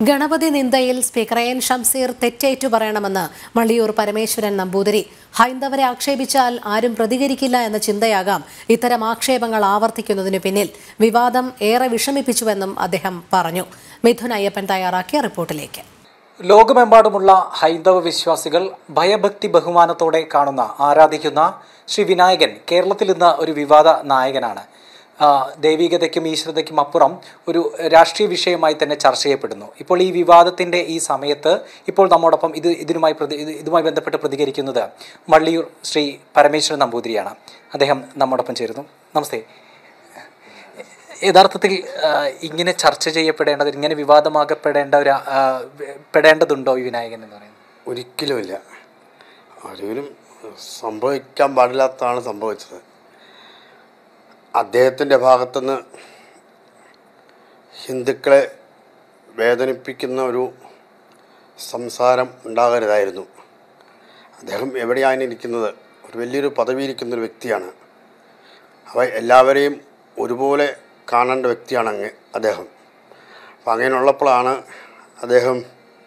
ഗണപതി നിന്ദയിൽ സ്പീക്കർ എൻ ഷംസീർ തെറ്റേറ്റു പറയണമെന്ന് മള്ളിയൂർ പരമേശ്വരൻ നമ്പൂതിരി ഹൈന്ദവരെ ആക്ഷേപിച്ചാൽ ആരും പ്രതികരിക്കില്ല എന്ന ചിന്തയാകാം ഇത്തരം ആക്ഷേപങ്ങൾ ആവർത്തിക്കുന്നതിനു പിന്നിൽ വിവാദം ഏറെ വിഷമിപ്പിച്ചുവെന്നും അദ്ദേഹം പറഞ്ഞു മിഥുൻ അയ്യപ്പൻ തയ്യാറാക്കിയ റിപ്പോർട്ടിലേക്ക് ലോകമെമ്പാടുമുള്ള ഹൈന്ദവ വിശ്വാസികൾ ഭയഭക്തി ബഹുമാനത്തോടെ കാണുന്ന ആരാധിക്കുന്ന ശ്രീ വിനായകൻ കേരളത്തിൽ ഇന്ന് ഒരു വിവാദ നായകനാണ് ആ, ദൈവികതയ്ക്കും ഈശ്വരതയ്ക്കും അപ്പുറം ഒരു രാഷ്ട്രീയ വിഷയമായി തന്നെ ചർച്ച ചെയ്യപ്പെടുന്നു ഇപ്പോൾ ഈ വിവാദത്തിൻ്റെ ഈ സമയത്ത് ഇപ്പോൾ നമ്മോടൊപ്പം ഇത് ഇതിനുമായി പ്രതി ഇത് ഇതുമായി ബന്ധപ്പെട്ട് പ്രതികരിക്കുന്നത് മള്ളിയൂർ ശ്രീ പരമേശ്വരൻ നമ്പൂതിരിയാണ് അദ്ദേഹം നമ്മോടൊപ്പം ചേരുന്നു നമസ്തേ യഥാർത്ഥത്തിൽ ആ, ഇങ്ങനെ ചർച്ച ചെയ്യപ്പെടേണ്ടത് ഇങ്ങനെ വിവാദമാകപ്പെടേണ്ട ഒരു ആ, പെടേണ്ടതുണ്ടോ ഈ വിനായകൻ എന്ന് പറയുന്നത് ഒരിക്കലുമില്ല ഒരിക്കലും സംഭവിക്കാൻ പാടില്ലാത്തതാണ് സംഭവിച്ചത് അദ്ദേഹത്തിൻ്റെ ഭാഗത്തുനിന്ന് ഹിന്ദുക്കളെ വേദനിപ്പിക്കുന്ന ഒരു സംസാരം ഉണ്ടാകരുതായിരുന്നു അദ്ദേഹം എവിടെയാണ് ഇരിക്കുന്നത് ഒരു വലിയൊരു പദവിയിരിക്കുന്ന ഒരു വ്യക്തിയാണ് അവ എല്ലാവരെയും ഒരുപോലെ കാണേണ്ട വ്യക്തിയാണ് അങ്ങ് അദ്ദേഹം അപ്പം അങ്ങനെയുള്ളപ്പോഴാണ് അദ്ദേഹം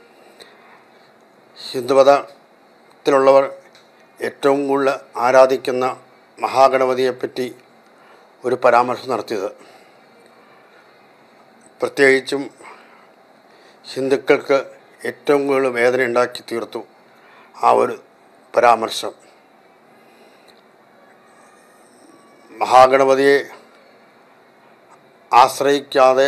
ഹിന്ദുമതത്തിലുള്ളവർ ഏറ്റവും കൂടുതൽ ആരാധിക്കുന്ന മഹാഗണപതിയെപ്പറ്റി ഒരു പരാമർശം നടത്തിയത് പ്രത്യേകിച്ചും ഹിന്ദുക്കൾക്ക് ഏറ്റവും കൂടുതൽ വേദന ഉണ്ടാക്കി തീർത്തു ആ ഒരു പരാമർശം മഹാഗണപതിയെ ആശ്രയിക്കാതെ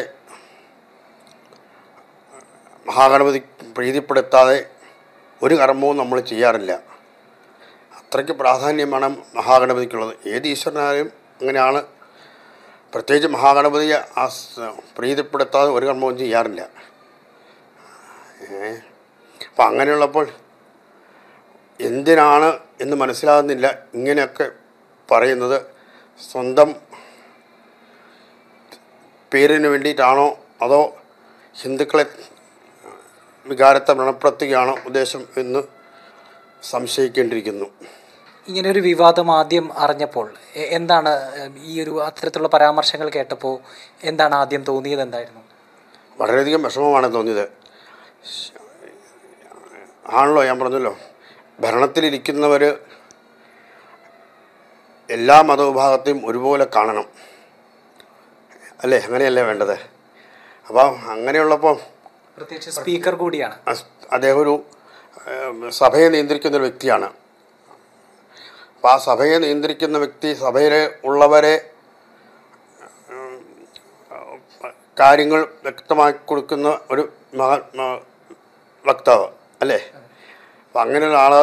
മഹാഗണപതി പ്രീതിപ്പെടുത്താതെ ഒരു കർമ്മവും നമ്മൾ ചെയ്യാറില്ല അത്രയ്ക്ക് പ്രാധാന്യമാണ് മഹാഗണപതിക്കുള്ളത് ഏത് ഈശ്വരനായാലും അങ്ങനെയാണ് പ്രത്യേകിച്ച് മഹാഗണപതിയെ ആസ് പ്രീതിപ്പെടുത്താതെ ഒരു കർമ്മവും ചെയ്യാറില്ല ഏ അപ്പം അങ്ങനെയുള്ളപ്പോൾ എന്തിനാണ് എന്ന് മനസ്സിലാകുന്നില്ല ഇങ്ങനെയൊക്കെ പറയുന്നത് സ്വന്തം പേരിന് വേണ്ടിയിട്ടാണോ അതോ ഹിന്ദുക്കളെ വികാരത്തെ വ്രണപ്പെടുത്തുകയാണോ ഉദ്ദേശം എന്ന് സംശയിക്കേണ്ടിയിരിക്കുന്നു ഇങ്ങനെ ഒരു വിവാദം ആദ്യം അറിഞ്ഞപ്പോൾ എ- എന്താണ് ഏഹ്, ഈ ഒരു അത്തരത്തിലുള്ള പരാമർശങ്ങൾ കേട്ടപ്പോൾ എന്താണ് ആദ്യം തോന്നിയത് എന്തായിരുന്നു വളരെയധികം വിഷമമാണ് തോന്നിയത് ആണല്ലോ ഞാൻ പറഞ്ഞല്ലോ ഭരണത്തിലിരിക്കുന്നവർ എല്ലാ മതവിഭാഗത്തെയും ഒരുപോലെ കാണണം അല്ലേ അങ്ങനെയല്ലേ വേണ്ടത് അപ്പം അങ്ങനെയുള്ളപ്പോൾ പ്രത്യേകിച്ച് സ്പീക്കർ കൂടിയാണ് അസ്- അദ്ദേഹം ഒരു ഏഹ്, സഭയെ നിയന്ത്രിക്കുന്ന ഒരു വ്യക്തിയാണ് അപ്പോൾ ആ സഭയെ നിയന്ത്രിക്കുന്ന വ്യക്തി സഭയിലെ ഉള്ളവരെ ഉം, കാര്യങ്ങൾ വ്യക്തമാക്കി കൊടുക്കുന്ന ഒരു മഹാ മ- വക്താവ് അല്ലേ അപ്പം അങ്ങനെ ഒരാൾ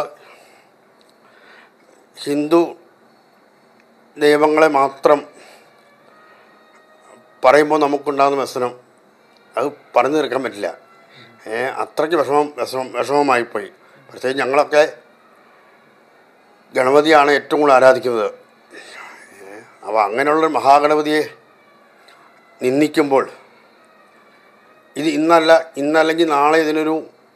ഹിന്ദു ദൈവങ്ങളെ മാത്രം പറയുമ്പോൾ നമുക്കുണ്ടാകുന്ന വ്യസനം അത് പറഞ്ഞു തീർക്കാൻ പറ്റില്ല ഏ അത്രയ്ക്ക് വിഷമം വിഷമം വിഷമമായിപ്പോയി പ്രത്യേകിച്ച് ഞങ്ങളൊക്കെ ഗണപതിയാണ് ഏറ്റവും കൂടുതൽ ആരാധിക്കുന്നത് അപ്പോൾ അങ്ങനെയുള്ളൊരു മഹാഗണപതിയെ നിന്ദിക്കുമ്പോൾ ഇത് ഇന്നല്ല ഇന്നല്ലെങ്കിൽ നാളെ ഇതിനൊരു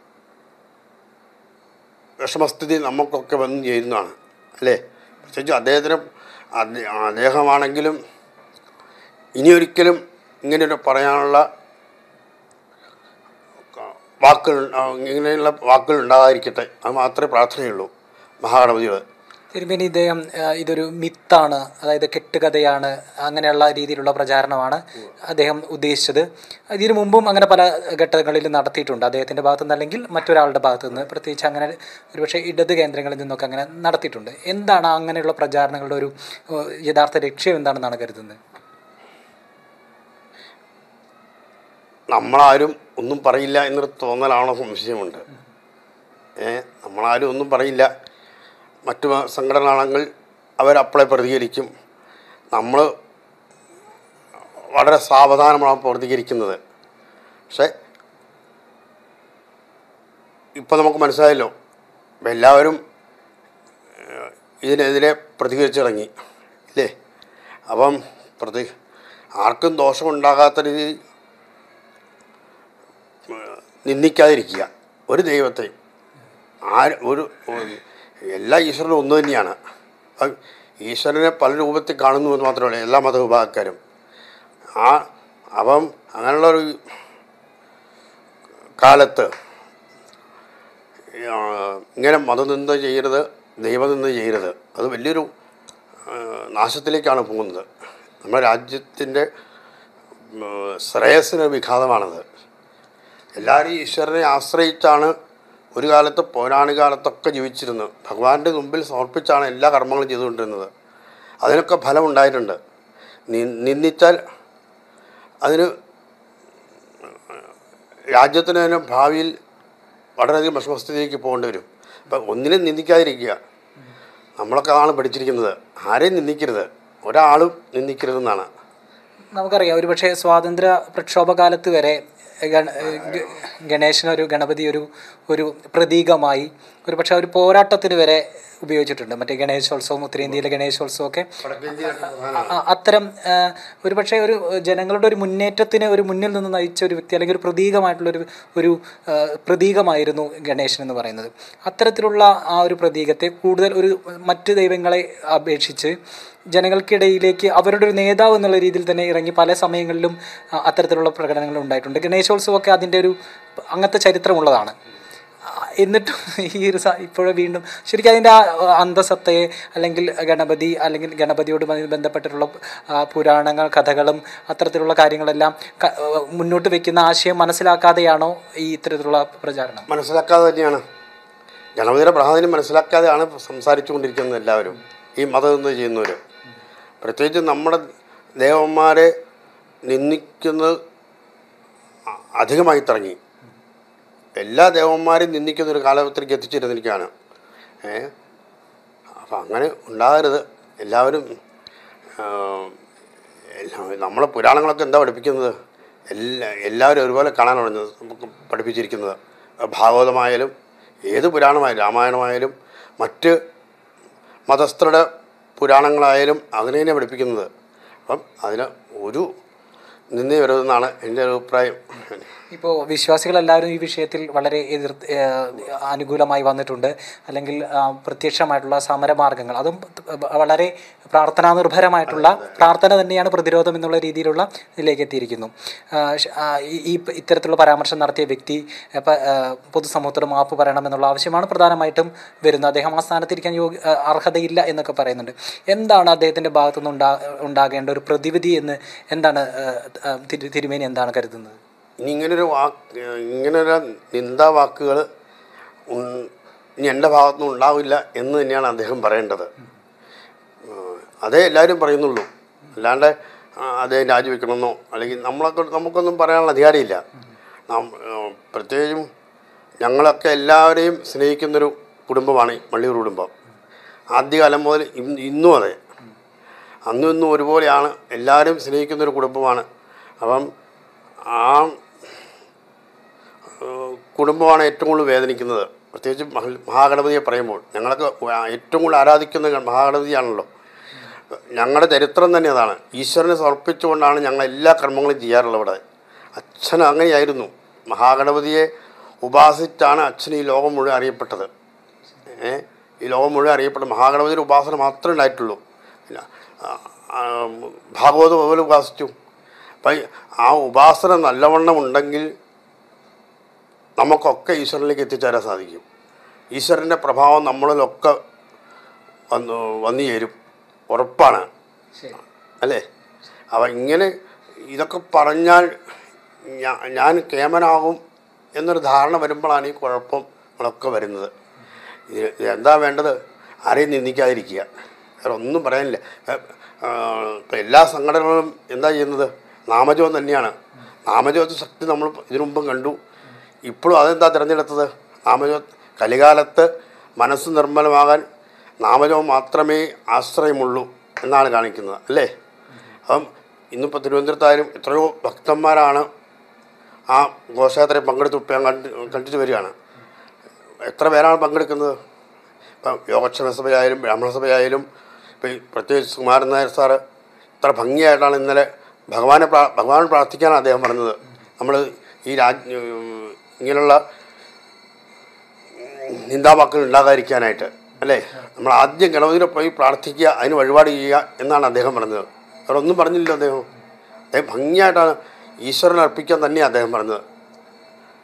വിഷമസ്ഥിതി നമുക്കൊക്കെ വന്നു ചേരുന്നതാണ് അല്ലേ പ്രത്യേകിച്ച് അദ്ദേഹത്തിന് അദ്ദേ- അദ്ദേഹമാണെങ്കിലും ഇനിയൊരിക്കലും ഇങ്ങനെയൊരു പറയാനുള്ള വാക്കുകൾ ആ, ഇങ്ങനെയുള്ള വാക്കുകൾ ഉണ്ടാകാതിരിക്കട്ടെ അത് മാത്രമേ പ്രാർത്ഥനയുള്ളൂ മഹാഗണപതിയോട് തിരുമേനി ഇദ്ദേഹം ഏഹ്, ഇതൊരു മിത്താണ് അതായത് കെട്ടുകഥയാണ് അങ്ങനെയുള്ള രീതിയിലുള്ള പ്രചാരണമാണ് അദ്ദേഹം ഉദ്ദേശിച്ചത് ഇതിനു മുമ്പും അങ്ങനെ പല ഘട്ടങ്ങളിൽ നടത്തിയിട്ടുണ്ട് അദ്ദേഹത്തിൻ്റെ ഭാഗത്തു നിന്ന് അല്ലെങ്കിൽ മറ്റൊരാളുടെ ഭാഗത്തു നിന്ന് പ്രത്യേകിച്ച് അങ്ങനെ ഒരുപക്ഷെ ഇടത് കേന്ദ്രങ്ങളിൽ നിന്നൊക്കെ അങ്ങനെ നടത്തിയിട്ടുണ്ട് എന്താണ് അങ്ങനെയുള്ള പ്രചാരണങ്ങളുടെ ഒരു ഏഹ്, യഥാർത്ഥ ലക്ഷ്യം എന്താണെന്നാണ് കരുതുന്നത് നമ്മളാരും ഒന്നും പറയില്ല എന്നൊരു തോന്നലാണോ സംശയമുണ്ട് ഏ നമ്മളാരും ഒന്നും പറയില്ല മറ്റു സംഘടനകളാണെങ്കിൽ അവരപ്പോഴേ പ്രതികരിക്കും നമ്മൾ വളരെ സാവധാനമാണ് പ്രതികരിക്കുന്നത് പക്ഷേ ഇപ്പം നമുക്ക് മനസ്സിലായല്ലോ ഇപ്പം എല്ലാവരും ഏഹ്, ഇതിനെതിരെ പ്രതികരിച്ചു തുടങ്ങി ഇല്ലേ അപ്പം പ്രതി ആർക്കും ദോഷമുണ്ടാകാത്ത രീതിയിൽ നിന്ദിക്കാതിരിക്കുക ഒരു ദൈവത്തെയും ആര് ഒരു ഒരു- എല്ലാ ഈശ്വരനും ഒന്ന് തന്നെയാണ് അത് ഈശ്വരനെ പല രൂപത്തിൽ കാണുന്നു എന്ന് മാത്രമല്ല എല്ലാ മതവിഭാഗക്കാരും ആ അപ്പം അങ്ങനെയുള്ളൊരു കാലത്ത് ആ, ഇങ്ങനെ മതനിന്ദ ചെയ്യരുത് ദൈവനിന്ദ ചെയ്യരുത് അത് വലിയൊരു ആ, നാശത്തിലേക്കാണ് പോകുന്നത് നമ്മുടെ രാജ്യത്തിൻ്റെ ഉം, ശ്രേയസ്സിന് വിഘാതമാണത് എല്ലാവരും ഈശ്വരനെ ആശ്രയിച്ചാണ് ഒരു കാലത്ത് പൗരാണിക കാലത്തൊക്കെ ജീവിച്ചിരുന്നത് ഭഗവാന്റെ മുമ്പിൽ സമർപ്പിച്ചാണ് എല്ലാ കർമ്മങ്ങളും ചെയ്തുകൊണ്ടിരുന്നത് അതിനൊക്കെ ഫലം ഉണ്ടായിട്ടുണ്ട് നി- നിന്ദിച്ചാൽ അതിന് രാജ്യത്തിന് തന്നെ ഭാവിയിൽ വളരെയധികം വിഷമസ്ഥിതിയിലേക്ക് പോകേണ്ടി വരും അപ്പം ഒന്നിനും നിന്ദിക്കാതിരിക്കുക നമ്മളൊക്കെ ആണ് പഠിച്ചിരിക്കുന്നത് ആരെയും നിന്ദിക്കരുത് ഒരാളും നിന്ദിക്കരുതെന്നാണ് നമുക്കറിയാം ഒരുപക്ഷെ സ്വാതന്ത്ര്യ പ്രക്ഷോഭകാലത്ത് വരെ ഗണ ഗ- ഗണേശൻ ഒരു ഗണപതി ഒരു ഒരു പ്രതീകമായി ഒരു പക്ഷേ ഒരു പോരാട്ടത്തിന് വരെ ഉപയോഗിച്ചിട്ടുണ്ട് മറ്റേ ഗണേശോത്സവം ഉത്തരേന്ത്യയിലെ ഗണേശോത്സവം ഒക്കെ അ- അ- അത്തരം ആ, ഒരുപക്ഷെ ഒരു ജനങ്ങളുടെ ഒരു മുന്നേറ്റത്തിന് ഒരു മുന്നിൽ നിന്ന് നയിച്ച ഒരു വ്യക്തി അല്ലെങ്കിൽ ഒരു പ്രതീകമായിട്ടുള്ളൊരു ഒരു ആ, പ്രതീകമായിരുന്നു ഗണേശൻ എന്ന് പറയുന്നത് അത്തരത്തിലുള്ള ആ ഒരു പ്രതീകത്തെ കൂടുതൽ ഒരു മറ്റ് ദൈവങ്ങളെ അപേക്ഷിച്ച് ജനങ്ങൾക്കിടയിലേക്ക് അവരുടെ ഒരു നേതാവ് എന്നുള്ള രീതിയിൽ തന്നെ ഇറങ്ങി പല സമയങ്ങളിലും ആ, അത്തരത്തിലുള്ള പ്രകടനങ്ങൾ ഉണ്ടായിട്ടുണ്ട് ഗണേശോത്സവമൊക്കെ അതിൻ്റെ ഒരു അങ്ങനത്തെ ചരിത്രമുള്ളതാണ് ആ, എന്നിട്ടും ഈ ഒരു സ- ഇപ്പോഴും വീണ്ടും ശരിക്കും അതിൻ്റെ ആ അന്തസത്തയെ അല്ലെങ്കിൽ ഗണപതി അല്ലെങ്കിൽ ഗണപതിയോട് ബ- ബന്ധപ്പെട്ടിട്ടുള്ള ആ, പുരാണങ്ങൾ കഥകളും അത്തരത്തിലുള്ള കാര്യങ്ങളെല്ലാം ക- മുന്നോട്ട് വെക്കുന്ന ആശയം മനസ്സിലാക്കാതെയാണോ ഈ ഇത്തരത്തിലുള്ള പ്രചാരണം മനസ്സിലാക്കാതെ തന്നെയാണ് ഗണപതിയുടെ പ്രാധാന്യം മനസ്സിലാക്കാതെയാണ് സംസാരിച്ചുകൊണ്ടിരിക്കുന്നത് എല്ലാവരും ഈ മതം എന്ന് ചെയ്യുന്നവർ പ്രത്യേകിച്ച് നമ്മുടെ ദേവന്മാരെ നിന്ദിക്കുന്നത് അ- അധികമായി തുടങ്ങി എല്ലാ ദേവന്മാരെയും നിന്ദിക്കുന്ന ഒരു കാലത്തിലേക്ക് എത്തിച്ചിരുന്നിരിക്കുകയാണ് ഏ അപ്പം അങ്ങനെ ഉണ്ടാകരുത് എല്ലാവരും ആ, എല്ലാ- നമ്മളെ പുരാണങ്ങളൊക്കെ എന്താ പഠിപ്പിക്കുന്നത് എല്ലാ എല്ലാവരും ഒരുപോലെ കാണാനാണ് നമുക്ക് പഠിപ്പിച്ചിരിക്കുന്നത് ഭാഗവതമായാലും ഏത് പുരാണമായാലും രാമായണമായാലും മറ്റ് മതസ്ഥരുടെ പുരാണങ്ങളായാലും അതിനെ തന്നെ പഠിപ്പിക്കുന്നത് അപ്പം അതിന് ഒരു നിന്ദ വരുമെന്നാണ് എൻ്റെ ഒരു അഭിപ്രായം ഇപ്പോൾ വിശ്വാസികളെല്ലാവരും ഈ വിഷയത്തിൽ വളരെ എതിർ ഏഹ് അനുകൂലമായി വന്നിട്ടുണ്ട് അല്ലെങ്കിൽ ആ, പ്രത്യക്ഷമായിട്ടുള്ള സമരമാർഗങ്ങൾ അതും വളരെ പ്രാർത്ഥനാ നിർഭരമായിട്ടുള്ള പ്രാർത്ഥന തന്നെയാണ് പ്രതിരോധം എന്നുള്ള രീതിയിലുള്ള ഇതിലേക്ക് എത്തിയിരിക്കുന്നു ആ, ഷ- ആ, ഈ- ഈ ഇത്തരത്തിലുള്ള പരാമർശം നടത്തിയ വ്യക്തി ഇപ്പം പൊതുസമൂഹത്തോട് മാപ്പ് പറയണമെന്നുള്ള ആവശ്യമാണ് പ്രധാനമായിട്ടും വരുന്നത് അദ്ദേഹം ആ സ്ഥാനത്തിരിക്കാൻ യോഗ്യ ആ, അർഹതയില്ല എന്നൊക്കെ പറയുന്നുണ്ട് എന്താണ് അദ്ദേഹത്തിൻ്റെ ഭാഗത്തുനിന്ന് ഉണ്ടാ ഉണ്ടാകേണ്ട ഒരു പ്രതിവിധി എന്ന് എന്താണ് ആ, ആ, തിരു- തിരുമേനി എന്താണ് കരുതുന്നത് ഇനി ഇങ്ങനൊരു വാക്ക് ഇങ്ങനൊരു നിന്ദാ വാക്കുകൾ ഇനി എൻ്റെ ഭാഗത്തുനിന്ന് ഉണ്ടാവില്ല എന്ന് തന്നെയാണ് അദ്ദേഹം പറയേണ്ടത് ഉം, അതേ എല്ലാവരും പറയുന്നുള്ളൂ അല്ലാണ്ട് ആ, അദ്ദേഹം രാജിവെക്കണമെന്നോ അല്ലെങ്കിൽ നമ്മളൊക്കെ നമുക്കൊന്നും പറയാനുള്ള അധികാരമില്ല നാം ഉം, പ്രത്യേകിച്ചും ഞങ്ങളൊക്കെ എല്ലാവരെയും സ്നേഹിക്കുന്നൊരു കുടുംബമാണ് ഈ മള്ളിയൂർ കുടുംബം ആദ്യകാലം മുതൽ ഇന്ന് ഇന്നും അതെ അന്നും ഇന്നും ഒരുപോലെയാണ് എല്ലാവരും സ്നേഹിക്കുന്നൊരു കുടുംബമാണ് അപ്പം ആ ഏഹ് കുടുംബമാണ് ഏറ്റവും കൂടുതൽ വേദനിക്കുന്നത് പ്രത്യേകിച്ച് മഹ- മഹാഗണപതിയെ പറയുമ്പോൾ ഞങ്ങളൊക്കെ ഏറ്റവും കൂടുതൽ ആരാധിക്കുന്ന ഗ- മഹാഗണപതിയാണല്ലോ ഞങ്ങളുടെ ചരിത്രം തന്നെ അതാണ് ഈശ്വരനെ സമർപ്പിച്ചുകൊണ്ടാണ് ഞങ്ങൾ എല്ലാ കർമ്മങ്ങളും ചെയ്യാറുള്ളത് ഇവിടെ അച്ഛൻ അങ്ങനെയായിരുന്നു മഹാഗണപതിയെ ഉപാസിച്ചാണ് അച്ഛൻ ഈ ലോകം മുഴുവൻ അറിയപ്പെട്ടത് ഏ ഈ ലോകം മുഴുവൻ അറിയപ്പെട്ട മഹാഗണപതിയുടെ ഉപാസന മാത്രമേ ഉണ്ടായിട്ടുള്ളൂ ഇല്ല ആ, ആ, ഭാഗവതം അതുപോലെ ഉപാസിച്ചു അപ്പം ഈ ആ ഉപാസന നല്ലവണ്ണം ഉണ്ടെങ്കിൽ നമുക്കൊക്കെ ഈശ്വരനിലേക്ക് എത്തിച്ചേരാൻ സാധിക്കും ഈശ്വരൻ്റെ പ്രഭാവം നമ്മളിലൊക്കെ വന്നു വന്നു ചേരും ഉറപ്പാണ് ശരി അല്ലേ അപ്പം ഇങ്ങനെ ഇതൊക്കെ പറഞ്ഞാൽ ഞാ- ഞാൻ കേമനാകും എന്നൊരു ധാരണ വരുമ്പോഴാണ് ഈ കുഴപ്പങ്ങളൊക്കെ വരുന്നത് ഇത് എന്താ വേണ്ടത് ആരെയും നിന്ദിക്കാതിരിക്കുക വേറെ ഒന്നും പറയാനില്ല ഇപ്പം എല്ലാ സംഘടനകളും എന്താ ചെയ്യുന്നത് നാമജപം തന്നെയാണ് നാമജപത്തെ ശക്തി നമ്മൾ ഇതിനു മുമ്പും കണ്ടു ഇപ്പോഴും അതെന്താ തിരഞ്ഞെടുത്തത് നാമജപ കലികാലത്ത് മനസ്സ് നിർമ്മലമാകാൻ നാമജപം മാത്രമേ ആശ്രയമുള്ളൂ എന്നാണ് കാണിക്കുന്നത് അല്ലേ അപ്പം ഇന്നിപ്പോൾ തിരുവനന്തപുരത്തായാലും എത്രയോ ഭക്തന്മാരാണ് ആ ഘോഷയാത്രയിൽ പങ്കെടുത്ത് ഇപ്പം ഞാൻ കണ്ട് കണ്ടിട്ട് വരികയാണ് എത്ര പേരാണ് പങ്കെടുക്കുന്നത് ഇപ്പം യോഗക്ഷേമ സഭയായാലും ബ്രാഹ്മണ സഭയായാലും ഇപ്പം ഈ പ്രത്യേകിച്ച് കുമാരൻ നായർ സാറ് ഇത്ര ഭംഗിയായിട്ടാണ് ഇന്നലെ ഭഗവാനെ പ്രാ ഭഗവാൻ പ്രാർത്ഥിക്കാനാണ് അദ്ദേഹം പറഞ്ഞത് നമ്മൾ ഈ രാജ് ഇങ്ങനെയുള്ള നിന്ദാവാക്കുകൾ ഉണ്ടാകാതിരിക്കാനായിട്ട് അല്ലേ നമ്മൾ ആദ്യം ഗണപതിനെ പോയി പ്രാർത്ഥിക്കുക അതിന് വഴിപാട് ചെയ്യുക എന്നാണ് അദ്ദേഹം പറഞ്ഞത് വേറെ ഒന്നും പറഞ്ഞില്ല അദ്ദേഹം അദ്ദേഹം ഭംഗിയായിട്ടാണ് ഈശ്വരനെ അർപ്പിക്കാൻ തന്നെയാണ് അദ്ദേഹം പറഞ്ഞത്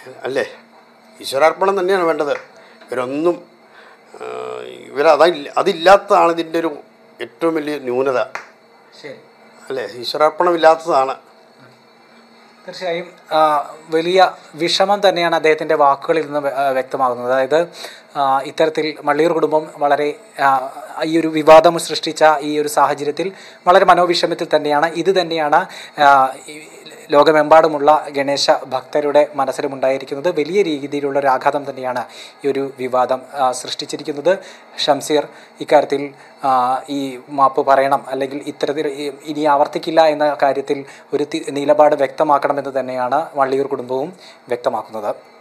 അല്ലേ ഈശ്വരാർപ്പണം തന്നെയാണ് വേണ്ടത് ഇവരൊന്നും ആ, ഇവരതില്ല അതില്ലാത്തതാണ് ഇതിൻ്റെ ഒരു ഏറ്റവും വലിയ ന്യൂനത ശരി അല്ലേ ഈശ്വരാർപ്പണം ഇല്ലാത്തതാണ് തീർച്ചയായും ആ, വലിയ വിഷമം തന്നെയാണ് അദ്ദേഹത്തിൻ്റെ വാക്കുകളിൽ നിന്ന് വ്യ- ആ, വ്യക്തമാകുന്നത് അതായത് ആ, ഇത്തരത്തിൽ മള്ളിയൂർ കുടുംബം വളരെ ആ, ഈ ഒരു വിവാദം സൃഷ്ടിച്ച ഈ ഒരു സാഹചര്യത്തിൽ വളരെ മനോവിഷമത്തിൽ തന്നെയാണ് ഇത് തന്നെയാണ് ആ, ഈ ലോകമെമ്പാടുമുള്ള ഗണേശ ഭക്തരുടെ മനസ്സിലുമുണ്ടായിരിക്കുന്നത് വലിയ രീതിയിലുള്ള ഒരു ആഘാതം തന്നെയാണ് ഈ ഒരു വിവാദം ആ, സൃഷ്ടിച്ചിരിക്കുന്നത് ഷംസീർ ഇക്കാര്യത്തിൽ ആ, ഈ മാപ്പ് പറയണം അല്ലെങ്കിൽ ഇത്തരത്തിൽ ഈ- ഇനി ആവർത്തിക്കില്ല എന്ന കാര്യത്തിൽ ഒരു തി- നിലപാട് വ്യക്തമാക്കണമെന്ന് തന്നെയാണ് വള്ളിയൂർ കുടുംബവും വ്യക്തമാക്കുന്നത്